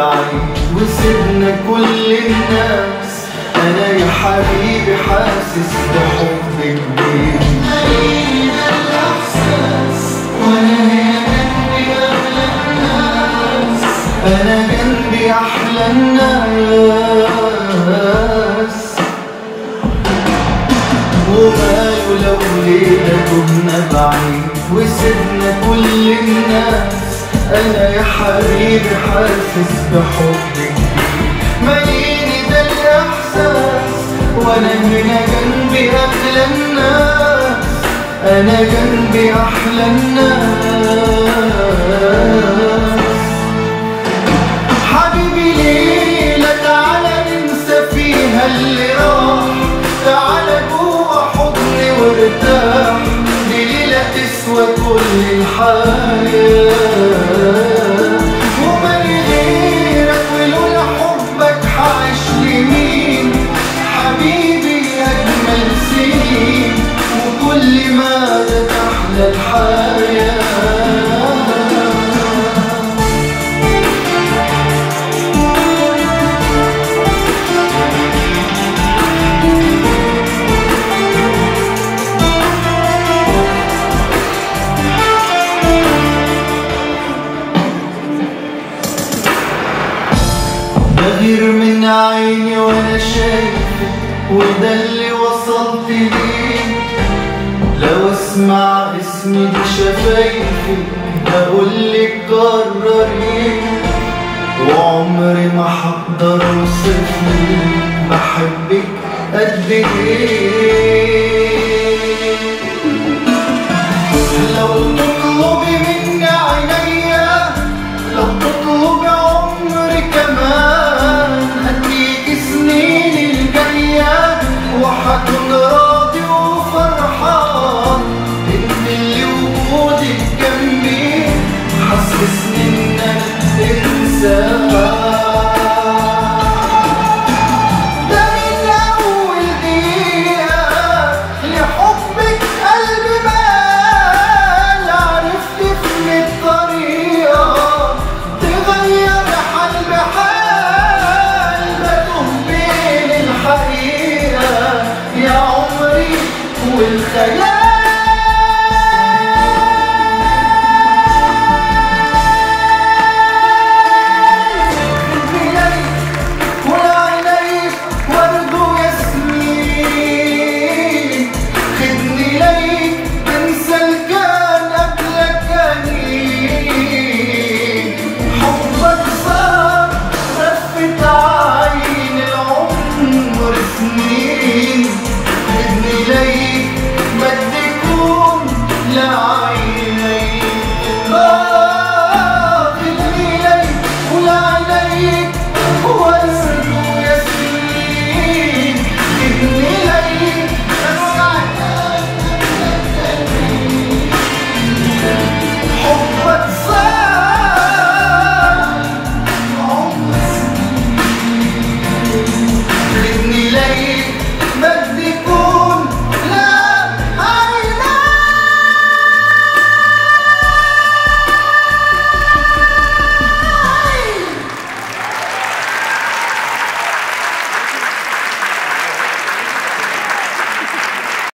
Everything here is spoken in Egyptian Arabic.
بعيد وسيبنا كل الناس انا يا حبيبي حاسس بحب كبير انا جنبي احلى الناس وماله لو ليلة كنا بعيد وسيبنا كل الناس انا يا حبيبي حاسس بحبك ماليني ده الاحساس وانا هنا جنبي اغلى الناس انا جنبي احلى الناس حبيبي ليلة تعالى ننسى فيها اللي راح تعالى جوه حضني وارتاح دي ليلة تسوى كل الحياة ومالي غيرك ولولا حبك حعيش لمين حبيبي أجمل سنين وكل ما تحلى الحياة بغير من عيني وانا شايفك وده اللي وصلت ليه لو اسمع اسمي بشفايفي هقولك قرري وعمري ما هقدر اوصفلك بحبك قد ايه لو تطلبي مني عينيا لو تطلبي عمري كمان هديك سنين الجاية وحكون راضي وفرحان ان اللي وجودك جنبي حسسني انك انسان ده من أول دقيقة لحبك قلبي مال عرفت في الطريقة تغير حال بحال بتوه بين الحقيقة يا عمري والخيال والعينيك ورد وياسمين خدني ليك انسى الكان قبلك انين حبك صار رفت عين العمر سنين خدني ليك بدكم لعينيك آه خدني ليك ولعينيك وارسل